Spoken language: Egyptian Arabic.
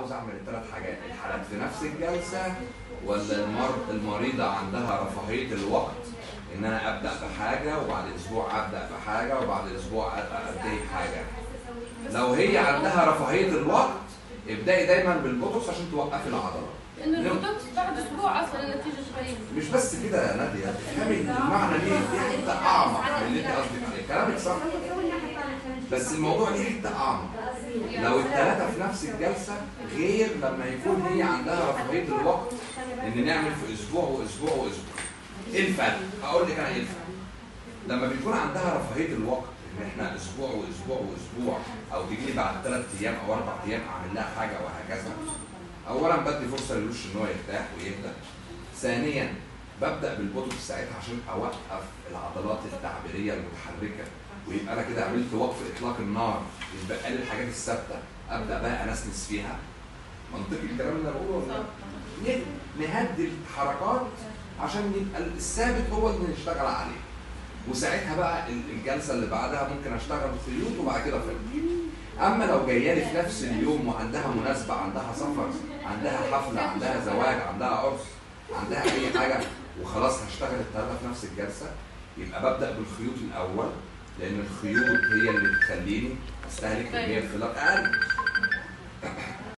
عاوز اعمل الثلاث حاجات الحالات في نفس الجلسه ولا المرض المريضه عندها رفاهيه الوقت ان انا ابدا بحاجه وبعد اسبوع ابدا بحاجه وبعد اسبوع انتهي بحاجه لو هي عندها رفاهيه الوقت ابدأي دايما بالبوتوكس عشان توقفي العضله لانه البوتوكس بعد اسبوع اصلا النتيجه قريبه مش بس كده يا ناديه افهمي المعنى دي دي حته اعمق من اللي انت قصدك عليه كلامك صح بس الموضوع دي حته اعمق لو الثلاثه في نفس الجلسه غير لما يكون هي عندها رفاهيه الوقت ان نعمل في اسبوع واسبوع واسبوع ايه الفرق؟ هقول لك انا ايه الفرق لما بيكون عندها رفاهيه الوقت ان احنا اسبوع واسبوع واسبوع او تجي لي بعد ثلاث ايام او اربع ايام اعمل لها حاجه وهكذا اولا بدي فرصه للوش ان هو يرتاح ويهدى ثانيا ببدا بالبوتوكس ساعتها عشان اوقف العضلات التعبيريه المتحركه ويبقى انا كده عملت وقف اطلاق النار يتبقى لي الحاجات الثابته ابدا بقى انسنس فيها منطقي الكلام اللي انا بقوله ولا لا؟ ن- نهدي الحركات عشان يبقى الثابت هو اللي نشتغل عليه وساعتها بقى ال- الجلسه اللي بعدها ممكن اشتغل خيوط وبعد كده فيلم اما لو جايه لي في نفس اليوم وعندها مناسبه عندها سفر عندها حفله عندها زواج عندها عرس عندها اي حاجه وخلاص هشتغل الثلاثه في نفس الجلسه يبقى ببدا بالخيوط الاول لان الخيوط هي اللي بتخليني استهلك كميه الخلاق اقل